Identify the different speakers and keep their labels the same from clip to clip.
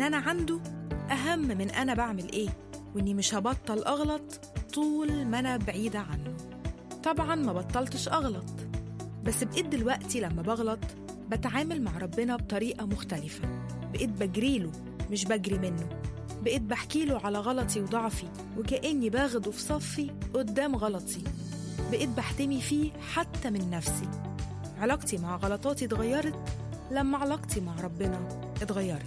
Speaker 1: أنا عنده أهم من أنا بعمل إيه وإني مش هبطل أغلط طول ما أنا بعيدة عنه طبعا ما بطلتش أغلط بس بقيت دلوقتي لما بغلط بتعامل مع ربنا بطريقة مختلفة بقيت بجريله مش بجري منه بقيت بحكيله على غلطي وضعفي وكأني باخده في صفي قدام غلطي بقيت بحتمي فيه حتى من نفسي علاقتي مع غلطاتي اتغيرت لما علاقتي مع ربنا اتغيرت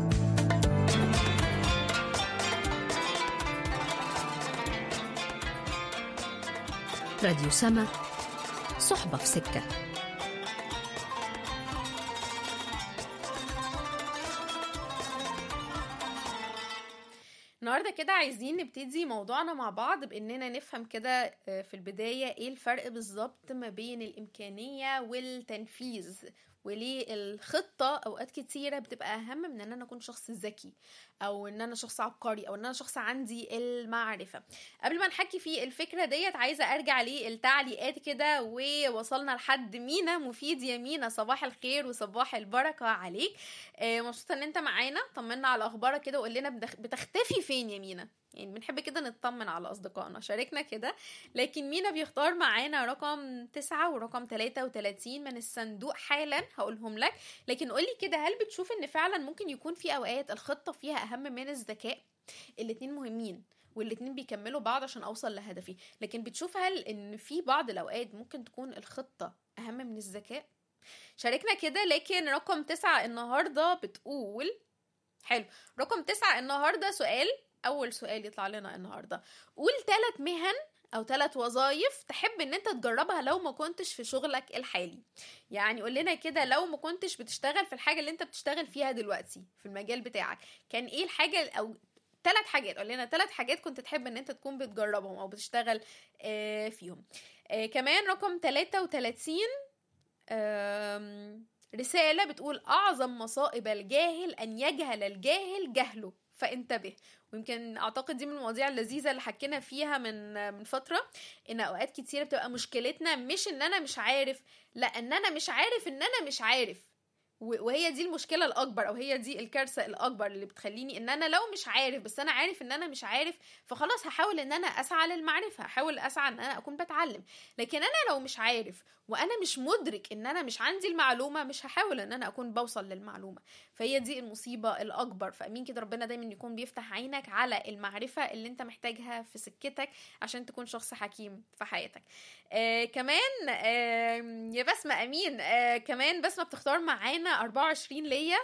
Speaker 2: راديو سما صحبة في سكة
Speaker 3: النهارده كده عايزين نبتدي موضوعنا مع بعض باننا نفهم كده في البدايه ايه الفرق بالظبط ما بين الامكانيه والتنفيذ وليه الخطة أوقات كتيرة بتبقى أهم من إن أنا أكون شخص ذكي أو إن أنا شخص عبقري أو إن أنا شخص عندي المعرفة قبل ما نحكي في الفكرة ديت عايزة أرجع للتعليقات كده ووصلنا لحد مينا مفيد يا مينا صباح الخير وصباح البركة عليك آه مبسوطة إن أنت معانا طمنا على أخبارك كده وقول لنا بتختفي فين يا مينا يعني بنحب كده نطمن على أصدقائنا شاركنا كده لكن مينا بيختار معانا رقم تسعة ورقم تلاتة وتلاتين من الصندوق حالا هقولهم لك لكن قولي كده هل بتشوف ان فعلا ممكن يكون في أوقات الخطة فيها أهم من الذكاء الاتنين مهمين والاتنين بيكملوا بعض عشان أوصل لهدفي لكن بتشوف هل ان في بعض الأوقات ممكن تكون الخطة أهم من الذكاء شاركنا كده لكن رقم تسعة النهاردة بتقول حلو رقم تسعة النهاردة سؤال اول سؤال يطلع لنا النهارده قول ثلاث مهن او ثلاث وظايف تحب ان انت تجربها لو ما كنتش في شغلك الحالي يعني قول لنا كده لو ما كنتش بتشتغل في الحاجه اللي انت بتشتغل فيها دلوقتي في المجال بتاعك كان ايه الحاجه او ثلاث حاجات قول لنا ثلاث حاجات كنت تحب ان انت تكون بتجربهم او بتشتغل آه فيهم آه كمان رقم 33 آه رسالة بتقول أعظم مصائب الجاهل أن يجهل الجاهل جهله فانتبه ويمكن اعتقد دي من المواضيع اللذيذه اللي حكينا فيها من من فتره ان اوقات كتيره بتبقى مشكلتنا مش ان انا مش عارف لا ان انا مش عارف ان انا مش عارف وهي دي المشكلة الأكبر أو هي دي الكارثة الأكبر اللي بتخليني إن أنا لو مش عارف بس أنا عارف إن أنا مش عارف فخلاص هحاول إن أنا أسعى للمعرفة هحاول أسعى إن أنا أكون بتعلم لكن أنا لو مش عارف وأنا مش مدرك إن أنا مش عندي المعلومة مش هحاول إن أنا أكون بوصل للمعلومة فهي دي المصيبة الأكبر فأمين كده ربنا دايما يكون بيفتح عينك على المعرفة اللي أنت محتاجها في سكتك عشان تكون شخص حكيم في حياتك آه كمان آه يا بسمة أمين آه كمان بسمة بتختار معانا 24 ليا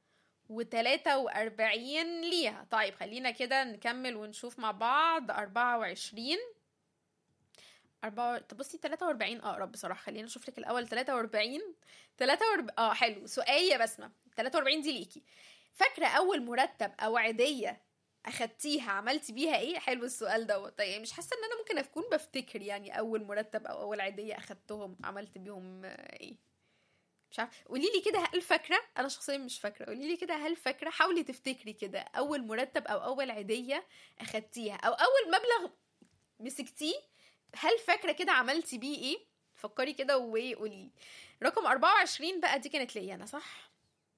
Speaker 3: و43 ليها طيب خلينا كده نكمل ونشوف مع بعض 24 أربعة طب بصي 43 أقرب بصراحة خلينا نشوف لك الأول 43 43 اه حلو سؤال يا بسمة 43 دي ليكي فاكرة أول مرتب أو عيدية اخدتيها عملتي بيها ايه حلو السؤال دوت طيب مش حاسه ان انا ممكن اكون بفتكر يعني اول مرتب او اول عيديه اخدتهم عملت بيهم ايه مش عارف قولي لي كده هل فاكره انا شخصيا مش فاكره قولي لي كده هل فاكره حاولي تفتكري كده اول مرتب او اول عيديه اخدتيها او اول مبلغ مسكتيه هل فاكره كده عملتي بيه ايه فكري كده وقولي لي رقم 24 بقى دي كانت ليا انا صح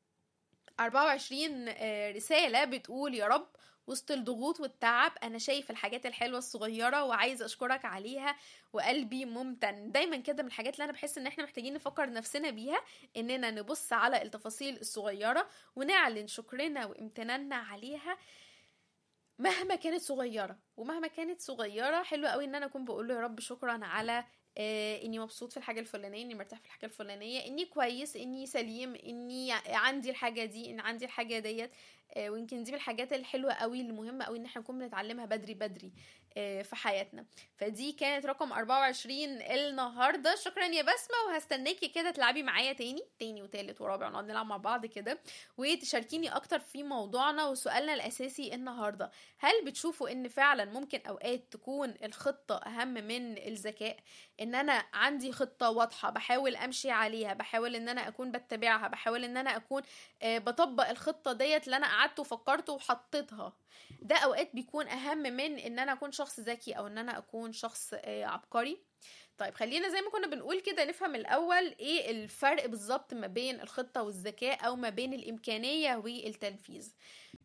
Speaker 3: 24 رساله بتقول يا رب وسط الضغوط والتعب انا شايف الحاجات الحلوه الصغيره وعايزه اشكرك عليها وقلبي ممتن دايما كده من الحاجات اللي انا بحس ان احنا محتاجين نفكر نفسنا بيها اننا نبص على التفاصيل الصغيره ونعلن شكرنا وامتناننا عليها مهما كانت صغيره ومهما كانت صغيره حلوه قوي ان انا اكون بقول له يا رب شكرا على آه اني مبسوط في الحاجه الفلانيه اني مرتاح في الحاجه الفلانيه اني كويس اني سليم اني عندي الحاجه دي ان عندي الحاجه ديت آه ويمكن دي من الحاجات الحلوه قوي اللي مهمه قوي ان احنا نكون بنتعلمها بدري بدري آه في حياتنا فدي كانت رقم 24 النهارده شكرا يا بسمه وهستناكي كده تلعبي معايا تاني تاني وتالت ورابع ونقعد نلعب مع بعض كده وتشاركيني اكتر في موضوعنا وسؤالنا الاساسي النهارده هل بتشوفوا ان فعلا ممكن اوقات تكون الخطه اهم من الذكاء ان انا عندي خطه واضحه بحاول امشي عليها بحاول ان انا اكون بتبعها بحاول ان انا اكون آه بطبق الخطه ديت اللي انا قعدت وفكرت وحطيتها ده اوقات بيكون اهم من ان انا اكون شخص ذكي او ان انا اكون شخص آه عبقري طيب خلينا زي ما كنا بنقول كده نفهم الاول ايه الفرق بالظبط ما بين الخطه والذكاء او ما بين الامكانيه والتنفيذ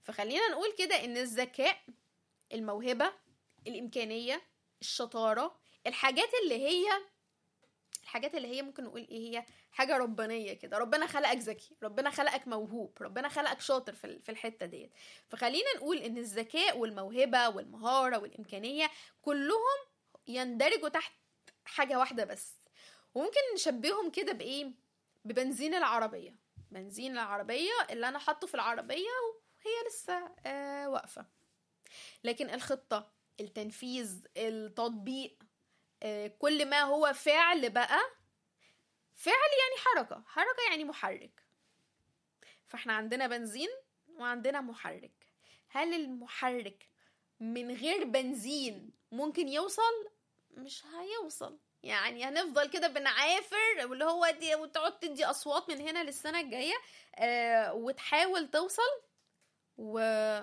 Speaker 3: فخلينا نقول كده ان الذكاء الموهبة الإمكانية الشطارة الحاجات اللي هي الحاجات اللي هي ممكن نقول ايه هي حاجة ربانية كده ربنا خلقك ذكي ربنا خلقك موهوب ربنا خلقك شاطر في ال- في الحتة ديت فخلينا نقول ان الذكاء والموهبة والمهارة والإمكانية كلهم يندرجوا تحت حاجة واحدة بس وممكن نشبههم كده بإيه ببنزين العربية بنزين العربية اللي أنا حاطه في العربية وهي لسه آه واقفة لكن الخطة التنفيذ التطبيق آه كل ما هو فعل بقى فعل يعني حركة حركة يعني محرك فاحنا عندنا بنزين وعندنا محرك هل المحرك من غير بنزين ممكن يوصل مش هيوصل يعني هنفضل كده بنعافر واللي هو دي وتقعد تدي اصوات من هنا للسنه الجايه آه وتحاول توصل و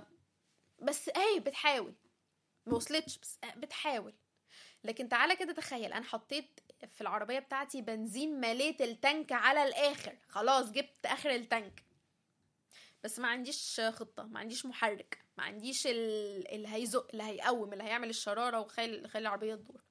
Speaker 3: بس اهي بتحاول ما وصلتش بس آه، بتحاول لكن تعالى كده تخيل انا حطيت في العربيه بتاعتي بنزين مليت التانك على الاخر خلاص جبت اخر التانك بس ما عنديش خطه ما عنديش محرك ما عنديش ال- اللي هيزق اللي هيقوم اللي هيعمل الشراره ويخلي يخلي العربيه تدور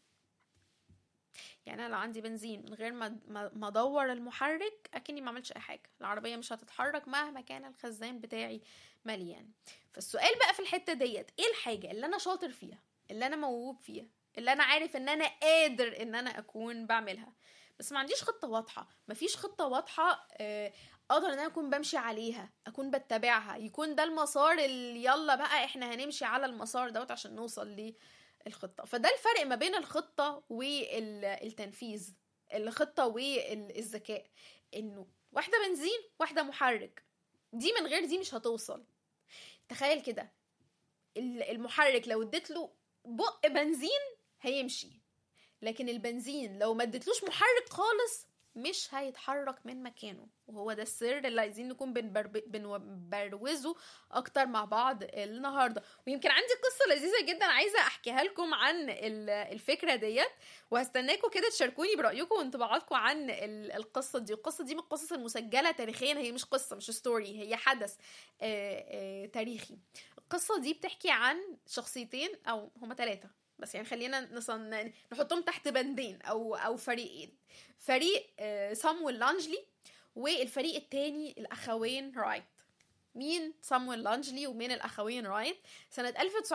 Speaker 3: يعني انا لو عندي بنزين من غير ما ما ما ادور المحرك اكني ما عملتش اي حاجه العربيه مش هتتحرك مهما كان الخزان بتاعي مليان فالسؤال بقى في الحته ديت ايه الحاجه اللي انا شاطر فيها اللي انا موهوب فيها اللي انا عارف ان انا قادر ان انا اكون بعملها بس ما عنديش خطه واضحه مفيش خطه واضحه آه، اقدر ان انا اكون بمشي عليها اكون بتبعها يكون ده المسار اللي يلا بقى احنا هنمشي على المسار دوت عشان نوصل للخطه فده الفرق ما بين الخطه والتنفيذ الخطه والذكاء انه واحده بنزين واحده محرك دي من غير دي مش هتوصل تخيل كده ال- المحرك لو اديت له بق بنزين هيمشي لكن البنزين لو ما اديتلوش محرك خالص مش هيتحرك من مكانه وهو ده السر اللي عايزين نكون بنبرب- بنبروزه اكتر مع بعض النهارده ويمكن عندي قصه لذيذه جدا عايزه احكيها لكم عن ال- الفكره ديت وهستناكم كده تشاركوني برايكم وانطباعاتكم عن ال- القصه دي القصه دي من القصص المسجله تاريخيا هي مش قصه مش ستوري هي حدث آه، آه، تاريخي القصه دي بتحكي عن شخصيتين او هما ثلاثه بس يعني خلينا نصن... نحطهم تحت بندين او او فريقين فريق آه، صامويل لانجلي والفريق التاني الاخوين رايت مين صامويل لانجلي ومين الاخوين رايت سنه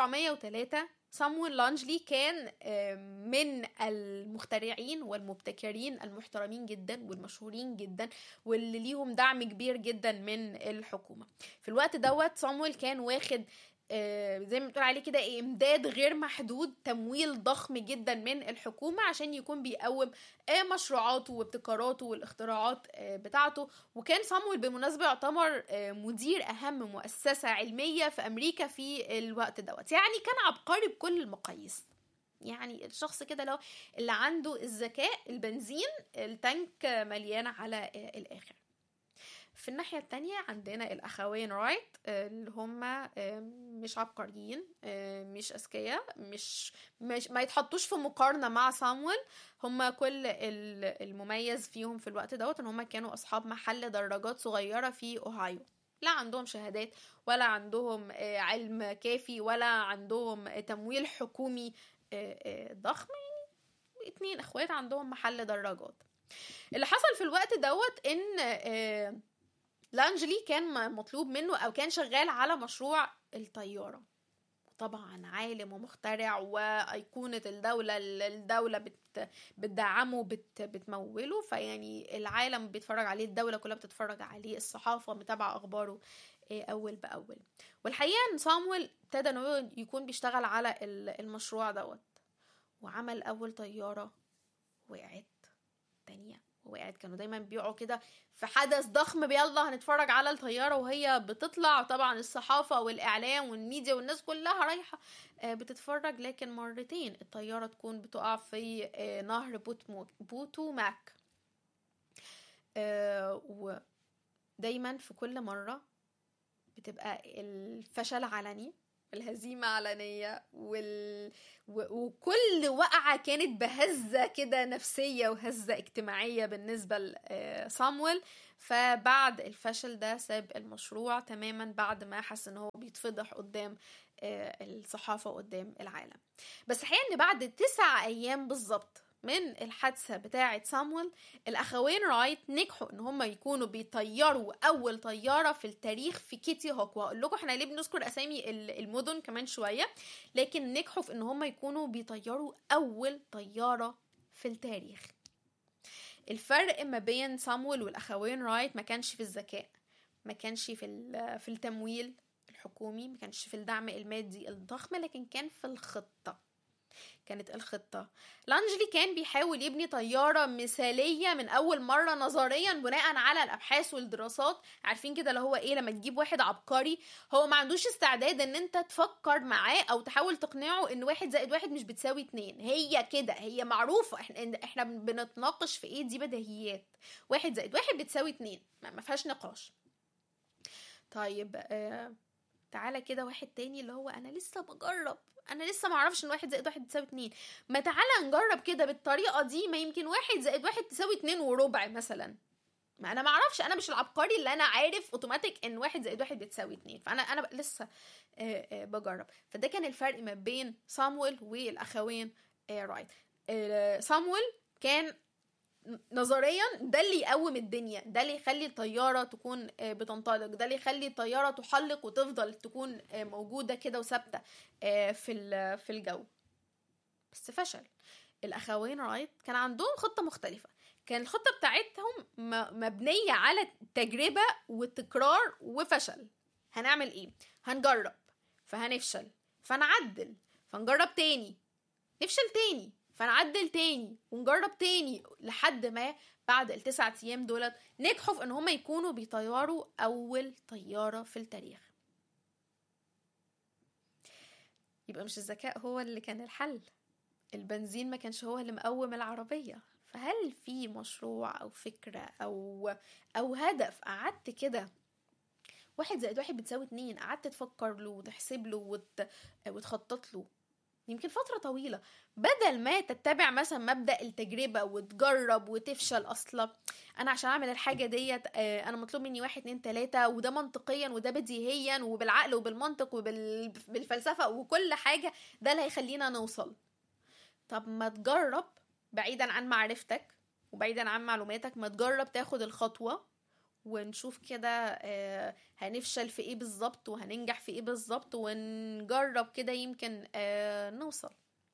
Speaker 3: 1903 صامويل لانجلي كان آه، من المخترعين والمبتكرين المحترمين جدا والمشهورين جدا واللي ليهم دعم كبير جدا من الحكومه في الوقت دوت صامويل كان واخد آه، زي ما بتقول عليه كده امداد غير محدود تمويل ضخم جدا من الحكومه عشان يكون بيقوم آه، مشروعاته وابتكاراته والاختراعات آه، بتاعته وكان صامويل بالمناسبه يعتبر آه، مدير اهم مؤسسه علميه في امريكا في الوقت دوت يعني كان عبقري بكل المقاييس يعني الشخص كده لو اللي عنده الذكاء البنزين التانك مليان على آه، الاخر في الناحية التانية عندنا الأخوين رايت آه، اللي هما آه، مش عبقريين آه، مش أذكياء مش, مش ما يتحطوش في مقارنة مع صامويل هما كل ال- المميز فيهم في الوقت دوت ان هما كانوا أصحاب محل دراجات صغيرة في أوهايو لا عندهم شهادات ولا عندهم آه، علم كافي ولا عندهم آه، تمويل حكومي آه، آه، ضخم يعني اتنين اخوات عندهم محل دراجات اللي حصل في الوقت دوت ان آه، لانجلي كان م- مطلوب منه او كان شغال على مشروع الطياره طبعا عالم ومخترع وايقونه الدوله الدوله بت بتدعمه بت بتموله فيعني العالم بيتفرج عليه الدوله كلها بتتفرج عليه الصحافه متابعه اخباره آه، اول باول والحقيقه ان صامويل ابتدى ان هو يكون بيشتغل على ال- المشروع دوت وعمل اول طياره وقعت تانية وقعت كانوا دايما بيقعوا كده في حدث ضخم يلا هنتفرج على الطياره وهي بتطلع طبعا الصحافه والاعلام والميديا والناس كلها رايحه آه، بتتفرج لكن مرتين الطياره تكون بتقع في آه، نهر بوتمو بوتوماك آه، ودايما في كل مره بتبقى الفشل علني الهزيمة علنية وال... و... وكل وقعة كانت بهزة كده نفسية وهزة اجتماعية بالنسبة لصامويل فبعد الفشل ده ساب المشروع تماما بعد ما حس ان هو بيتفضح قدام الصحافة وقدام العالم بس الحقيقة ان بعد تسع ايام بالظبط من الحادثة بتاعة سامويل الأخوين رايت نجحوا إن هم يكونوا بيطيروا أول طيارة في التاريخ في كيتي هوك وهقول لكم إحنا ليه بنذكر أسامي المدن كمان شوية لكن نجحوا في إن هم يكونوا بيطيروا أول طيارة في التاريخ الفرق ما بين سامويل والأخوين رايت ما كانش في الذكاء ما كانش في في التمويل الحكومي ما كانش في الدعم المادي الضخم لكن كان في الخطه كانت الخطة لانجلي كان بيحاول يبني طيارة مثالية من أول مرة نظريا بناء على الأبحاث والدراسات عارفين كده اللي هو إيه لما تجيب واحد عبقري هو ما عندوش استعداد إن أنت تفكر معاه أو تحاول تقنعه إن واحد زائد واحد مش بتساوي اتنين هي كده هي معروفة إحنا إحنا بنتناقش في إيه دي بديهيات واحد زائد واحد بتساوي اتنين ما فيهاش نقاش طيب آه تعالى كده واحد تاني اللي هو انا لسه بجرب انا لسه ما اعرفش ان واحد زائد واحد تساوي اتنين ما تعالى نجرب كده بالطريقه دي ما يمكن واحد زائد واحد تساوي اتنين وربع مثلا ما انا ما اعرفش انا مش العبقري اللي انا عارف اوتوماتيك ان واحد زائد واحد بتساوي اتنين فانا انا لسه بجرب فده كان الفرق ما بين صامويل والاخوين رايت صامويل كان نظريا ده اللي يقوم الدنيا ده اللي يخلي الطيارة تكون بتنطلق ده اللي يخلي الطيارة تحلق وتفضل تكون موجودة كده وثابتة في في الجو بس فشل الأخوين رايت كان عندهم خطة مختلفة كان الخطة بتاعتهم مبنية على تجربة وتكرار وفشل هنعمل ايه هنجرب فهنفشل فنعدل فنجرب تاني نفشل تاني فنعدل تاني ونجرب تاني لحد ما بعد التسعة ايام دولت نجحوا في ان هم يكونوا بيطيروا اول طيارة في التاريخ يبقى مش الذكاء هو اللي كان الحل البنزين ما كانش هو اللي مقوم العربية فهل في مشروع او فكرة او او هدف قعدت كده واحد زائد واحد بتساوي اتنين قعدت تفكر له وتحسب له وت... وتخطط له يمكن فترة طويلة بدل ما تتبع مثلا مبدأ التجربة وتجرب وتفشل أصلا أنا عشان أعمل الحاجة ديت أنا مطلوب مني واحد اتنين تلاتة وده منطقيا وده بديهيا وبالعقل وبالمنطق وبالفلسفة وكل حاجة ده اللي هيخلينا نوصل طب ما تجرب بعيدا عن معرفتك وبعيدا عن معلوماتك ما تجرب تاخد الخطوة ونشوف كده آه هنفشل في ايه بالظبط وهننجح في ايه بالظبط ونجرب كده يمكن آه نوصل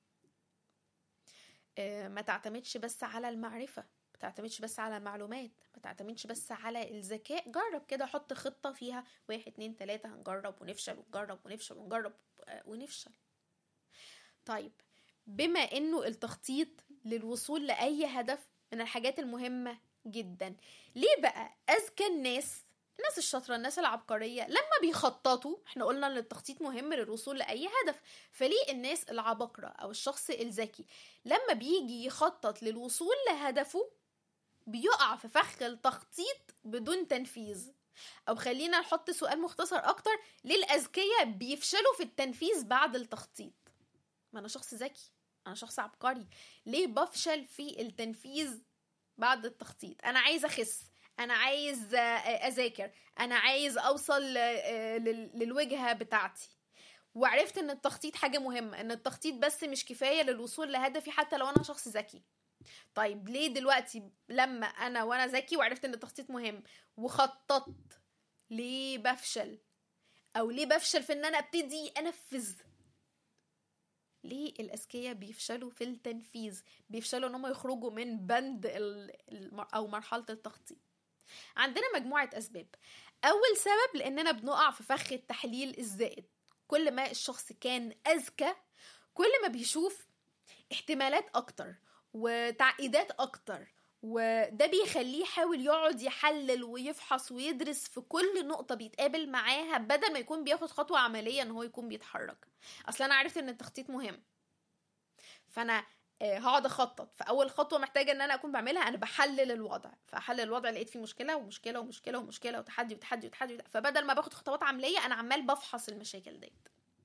Speaker 3: آه ما تعتمدش بس على المعرفة ما تعتمدش بس على المعلومات ما تعتمدش بس على الذكاء جرب كده حط خطة فيها واحد اتنين تلاتة هنجرب ونفشل ونجرب ونفشل ونجرب ونفشل طيب بما انه التخطيط للوصول لأي هدف من الحاجات المهمة جدا ليه بقى اذكى الناس الناس الشاطرة الناس العبقرية لما بيخططوا احنا قلنا ان التخطيط مهم للوصول لأي هدف فليه الناس العبقرة او الشخص الذكي لما بيجي يخطط للوصول لهدفه بيقع في فخ التخطيط بدون تنفيذ او خلينا نحط سؤال مختصر اكتر ليه الاذكياء بيفشلوا في التنفيذ بعد التخطيط ما انا شخص ذكي انا شخص عبقري ليه بفشل في التنفيذ بعد التخطيط انا عايز اخس انا عايز اذاكر انا عايز اوصل للوجهه بتاعتي وعرفت ان التخطيط حاجه مهمه ان التخطيط بس مش كفايه للوصول لهدفي حتى لو انا شخص ذكي طيب ليه دلوقتي لما انا وانا ذكي وعرفت ان التخطيط مهم وخططت ليه بفشل او ليه بفشل في ان انا ابتدي انفذ ليه الاذكياء بيفشلوا في التنفيذ بيفشلوا ان هم يخرجوا من بند او مرحله التخطيط عندنا مجموعه اسباب اول سبب لاننا بنقع في فخ التحليل الزائد كل ما الشخص كان اذكى كل ما بيشوف احتمالات اكتر وتعقيدات اكتر وده بيخليه يحاول يقعد يحلل ويفحص ويدرس في كل نقطة بيتقابل معاها بدل ما يكون بياخد خطوة عملية ان هو يكون بيتحرك اصل انا عرفت ان التخطيط مهم فانا هقعد اخطط فاول خطوه محتاجه ان انا اكون بعملها انا بحلل الوضع فاحلل الوضع لقيت فيه مشكله ومشكله ومشكله ومشكله وتحدي وتحدي وتحدي فبدل ما باخد خطوات عمليه انا عمال بفحص المشاكل ديت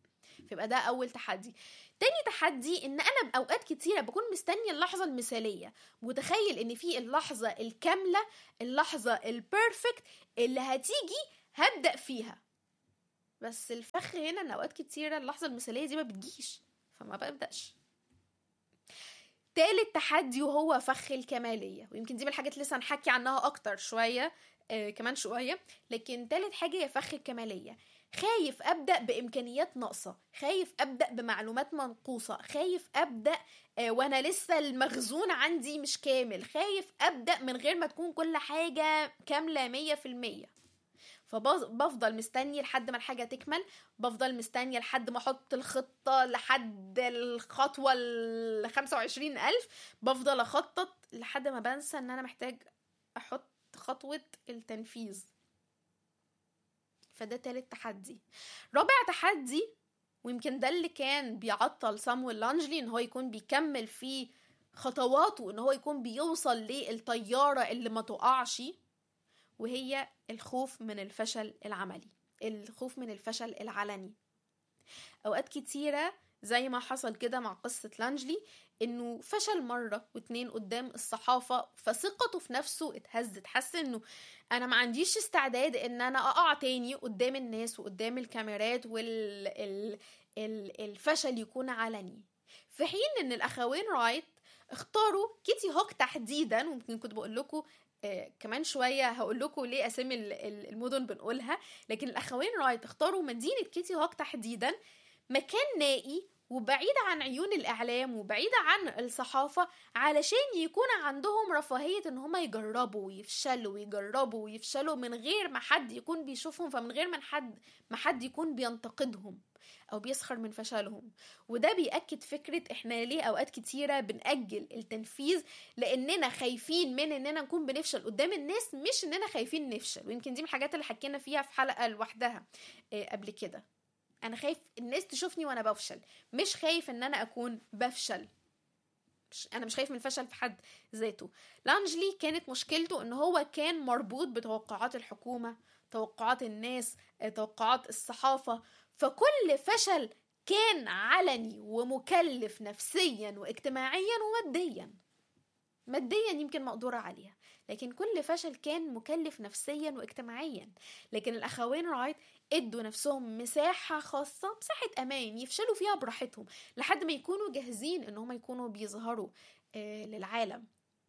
Speaker 3: فيبقى ده اول تحدي تاني تحدي ان انا باوقات كتيره بكون مستنيه اللحظه المثاليه متخيل ان في اللحظه الكامله اللحظه البيرفكت اللي هتيجي هبدا فيها بس الفخ هنا ان اوقات كتيره اللحظه المثاليه دي ما بتجيش فما ببداش تالت تحدي وهو فخ الكماليه ويمكن دي من الحاجات اللي لسه هنحكي عنها اكتر شويه آه كمان شويه لكن تالت حاجه هي فخ الكماليه خايف ابدا بامكانيات ناقصه خايف ابدا بمعلومات منقوصه خايف ابدا آه وانا لسه المخزون عندي مش كامل خايف ابدا من غير ما تكون كل حاجه كامله مية في المية فبفضل مستني لحد ما الحاجة تكمل بفضل مستنية لحد ما احط الخطة لحد الخطوة ال 25 ألف بفضل اخطط لحد ما بنسى ان انا محتاج احط خطوة التنفيذ فده تالت تحدي رابع تحدي ويمكن ده اللي كان بيعطل سامويل لانجلي ان هو يكون بيكمل في خطواته ان هو يكون بيوصل للطيارة اللي ما تقعش وهي الخوف من الفشل العملي الخوف من الفشل العلني اوقات كتيرة زي ما حصل كده مع قصة لانجلي انه فشل مرة واتنين قدام الصحافة فثقته في نفسه اتهزت حس انه انا ما عنديش استعداد ان انا اقع تاني قدام الناس وقدام الكاميرات والفشل يكون علني في حين ان الاخوين رايت اختاروا كيتي هوك تحديدا وممكن كنت بقول لكم آه كمان شوية هقول لكم ليه أسامي المدن بنقولها لكن الأخوين رايت اختاروا مدينة كيتي هوك تحديدا مكان نائي وبعيدة عن عيون الإعلام وبعيدة عن الصحافة علشان يكون عندهم رفاهية إن هما يجربوا ويفشلوا ويجربوا ويفشلوا من غير ما حد يكون بيشوفهم فمن غير ما حد ما حد يكون بينتقدهم أو بيسخر من فشلهم وده بيأكد فكرة إحنا ليه أوقات كتيرة بنأجل التنفيذ لأننا خايفين من إننا نكون بنفشل قدام الناس مش إننا خايفين نفشل ويمكن دي من الحاجات اللي حكينا فيها في حلقة لوحدها قبل كده انا خايف الناس تشوفني وانا بفشل مش خايف ان انا اكون بفشل مش انا مش خايف من الفشل في حد ذاته لانجلي كانت مشكلته ان هو كان مربوط بتوقعات الحكومه توقعات الناس توقعات الصحافه فكل فشل كان علني ومكلف نفسيا واجتماعيا وماديا ماديا يمكن مقدورة عليها لكن كل فشل كان مكلف نفسيا واجتماعيا لكن الأخوين رايت ادوا نفسهم مساحة خاصة مساحة أمان يفشلوا فيها براحتهم لحد ما يكونوا جاهزين إن هم يكونوا بيظهروا آه للعالم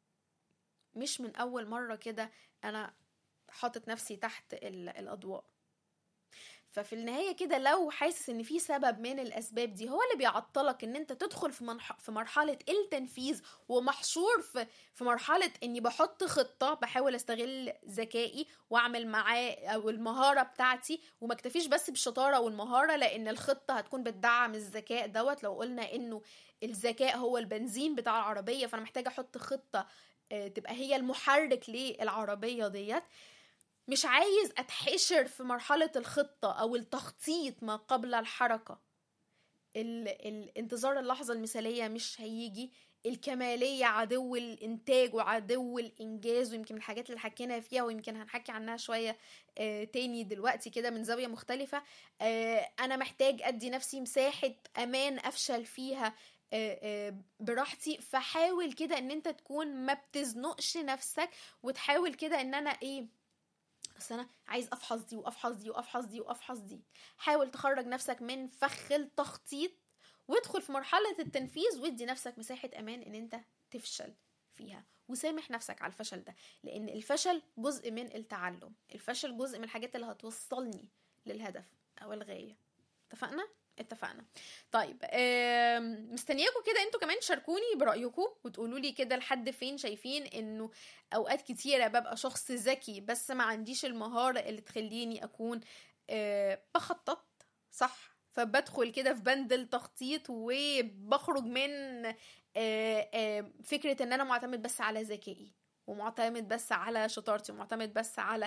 Speaker 3: مش من أول مرة كده أنا حاطط نفسي تحت الأضواء ففي النهاية كده لو حاسس ان في سبب من الاسباب دي هو اللي بيعطلك ان انت تدخل في, منح... في مرحلة التنفيذ ومحشور في في مرحلة اني بحط خطة بحاول استغل ذكائي واعمل معاه او المهارة بتاعتي وما اكتفيش بس بالشطارة والمهارة لان الخطة هتكون بتدعم الذكاء دوت لو قلنا انه الذكاء هو البنزين بتاع العربية فانا محتاجة احط خطة تبقى هي المحرك للعربية ديت مش عايز اتحشر في مرحلة الخطة او التخطيط ما قبل الحركة ال... الانتظار اللحظة المثالية مش هيجي الكمالية عدو الإنتاج وعدو الإنجاز ويمكن من الحاجات اللي حكينا فيها ويمكن هنحكي عنها شوية آه تاني دلوقتي كده من زاوية مختلفة آه أنا محتاج أدي نفسي مساحة أمان أفشل فيها آه آه براحتي فحاول كده ان انت تكون ما بتزنقش نفسك وتحاول كده ان انا ايه بس انا عايز افحص دي وافحص دي وافحص دي وافحص دي حاول تخرج نفسك من فخ التخطيط وادخل في مرحلة التنفيذ وادي نفسك مساحة امان ان انت تفشل فيها وسامح نفسك على الفشل ده لان الفشل جزء من التعلم الفشل جزء من الحاجات اللي هتوصلني للهدف او الغاية اتفقنا؟ اتفقنا طيب مستنياكم كده انتوا كمان تشاركوني برايكم وتقولوا لي كده لحد فين شايفين انه اوقات كتيره ببقى شخص ذكي بس ما عنديش المهاره اللي تخليني اكون أه بخطط صح فبدخل كده في بند التخطيط وبخرج من أه أه فكره ان انا معتمد بس على ذكائي ومعتمد بس على شطارتي ومعتمد بس على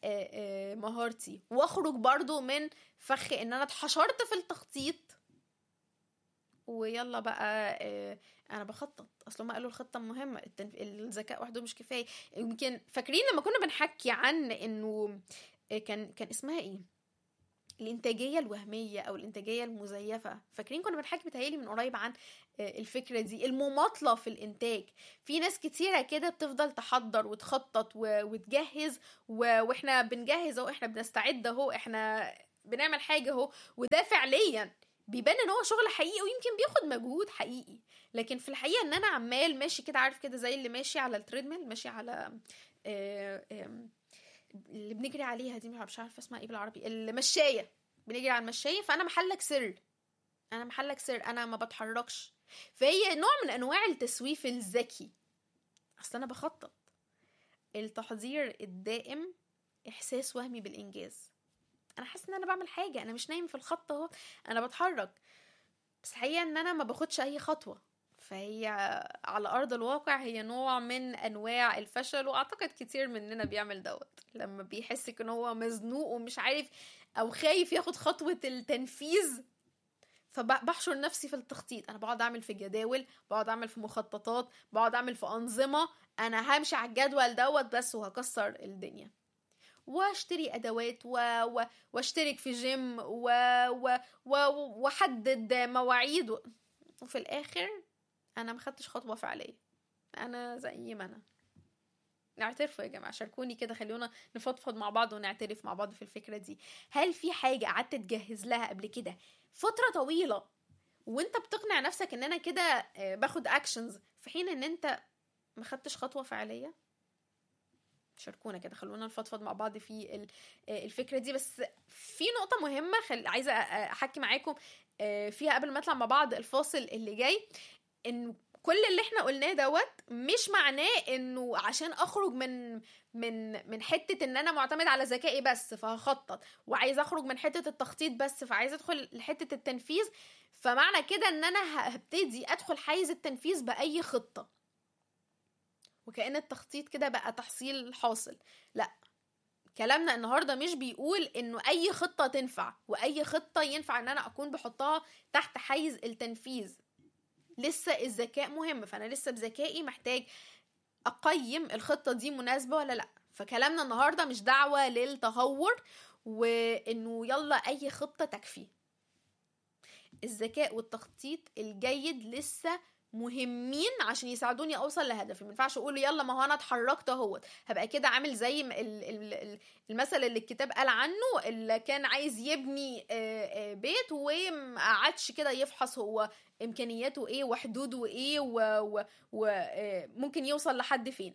Speaker 3: مهارتي واخرج برضو من فخ ان انا اتحشرت في التخطيط ويلا بقى انا بخطط اصل ما قالوا الخطه مهمه الذكاء وحده مش كفايه يمكن فاكرين لما كنا بنحكي عن انه كان كان اسمها ايه الانتاجيه الوهميه او الانتاجيه المزيفه فاكرين كنا بنحكي بتهيالي من قريب عن آه، الفكره دي المماطله في الانتاج في ناس كتيره كده بتفضل تحضر وتخطط و- وتجهز و... واحنا بنجهز اهو احنا بنستعد اهو احنا بنعمل حاجه اهو وده فعليا بيبان ان هو شغل حقيقي ويمكن بياخد مجهود حقيقي لكن في الحقيقه ان انا عمال ماشي كده عارف كده زي اللي ماشي على التريدميل ماشي على آه، آم، اللي بنجري عليها دي مش عارفه اسمها ايه بالعربي المشايه بنجري على المشايه فانا محلك سر انا محلك سر انا ما بتحركش فهي نوع من انواع التسويف الذكي اصل انا بخطط التحضير الدائم احساس وهمي بالانجاز انا حاسه ان انا بعمل حاجه انا مش نايم في الخط اهو انا بتحرك بس الحقيقه ان انا ما باخدش اي خطوه فهي على ارض الواقع هي نوع من انواع الفشل واعتقد كتير مننا بيعمل دوت لما بيحس ان هو مزنوق ومش عارف او خايف ياخد خطوه التنفيذ فبحشر نفسي في التخطيط انا بقعد اعمل في جداول بقعد اعمل في مخططات بقعد اعمل في انظمه انا همشي على الجدول دوت بس وهكسر الدنيا واشتري ادوات و... و... واشترك في جيم و... و... و... واحدد مواعيد و... وفي الاخر انا ما خدتش خطوه فعليه انا زي ما انا نعترفوا يا جماعه شاركوني كده خلونا نفضفض مع بعض ونعترف مع بعض في الفكره دي هل في حاجه قعدت تجهز لها قبل كده فتره طويله وانت بتقنع نفسك ان انا كده آه، باخد اكشنز في حين ان انت ما خدتش خطوه فعليه شاركونا كده خلونا نفضفض مع بعض في ال- آه، الفكره دي بس في نقطه مهمه خل... عايزه أ- احكي معاكم آه، فيها قبل ما اطلع مع بعض الفاصل اللي جاي ان كل اللي احنا قلناه دوت مش معناه انه عشان اخرج من من من حته ان انا معتمد على ذكائي بس فهخطط وعايز اخرج من حته التخطيط بس فعايز ادخل لحته التنفيذ فمعنى كده ان انا ه- هبتدي ادخل حيز التنفيذ باي خطه وكأن التخطيط كده بقى تحصيل حاصل لا كلامنا النهارده مش بيقول انه اي خطه تنفع واي خطه ينفع ان انا اكون بحطها تحت حيز التنفيذ لسه الذكاء مهم فانا لسه بذكائي محتاج اقيم الخطه دي مناسبه ولا لا فكلامنا النهارده مش دعوه للتهور وانه يلا اي خطه تكفي الذكاء والتخطيط الجيد لسه مهمين عشان يساعدوني اوصل لهدفي ما ينفعش اقول يلا ما هو انا اتحركت اهوت هبقى كده عامل زي م- ال- ال- ال- المثل اللي الكتاب قال عنه اللي كان عايز يبني آه، آه، بيت وما قعدش كده يفحص هو امكانياته ايه وحدوده ايه وممكن يوصل لحد فين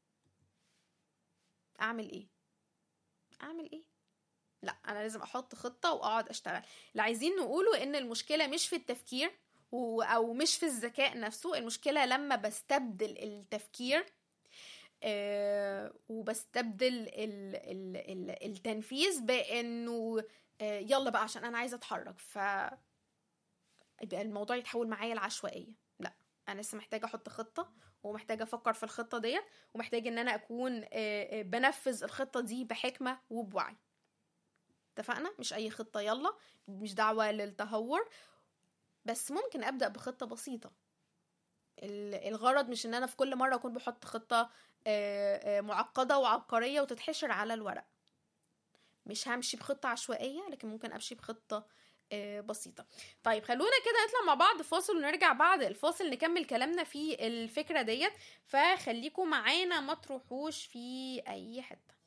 Speaker 3: اعمل ايه اعمل ايه لا انا لازم احط خطه واقعد اشتغل اللي عايزين نقوله ان المشكله مش في التفكير و- او مش في الذكاء نفسه المشكله لما بستبدل التفكير آه، وبستبدل ال ال ال التنفيذ بانه آه، يلا بقى عشان انا عايزه اتحرك ف يبقى الموضوع يتحول معايا لعشوائيه لا انا لسه محتاجه احط خطه ومحتاجه افكر في الخطه ديت ومحتاجه ان انا اكون آه، آه، بنفذ الخطه دي بحكمه وبوعي اتفقنا مش اي خطه يلا مش دعوه للتهور بس ممكن ابدا بخطه بسيطه ال- الغرض مش ان انا في كل مره اكون بحط خطه آه، آه، معقده وعبقريه وتتحشر على الورق مش همشي بخطه عشوائيه لكن ممكن امشي بخطه آه، بسيطة طيب خلونا كده نطلع مع بعض فاصل ونرجع بعد الفاصل نكمل كلامنا في الفكرة ديت فخليكم معانا ما تروحوش في أي حتة